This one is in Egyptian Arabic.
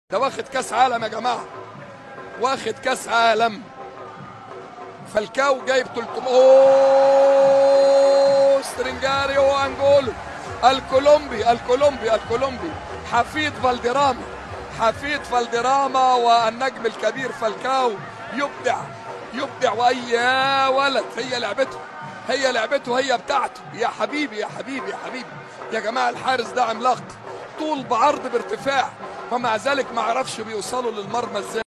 ده واخد كاس عالم يا جماعه واخد كاس عالم فالكاو جايب 300 اوه سترينجاري وانجولو الكولومبي الكولومبي الكولومبي حفيد فالديراما حفيد فالديراما والنجم الكبير فالكاو يبدع يبدع واي يا ولد هي لعبته هي لعبته هي بتاعته يا حبيبي يا حبيبي يا حبيبي يا جماعه الحارس ده عملاق طول بعرض بارتفاع ومع ذلك ما عرفش بيوصلوا للمرمى ازاي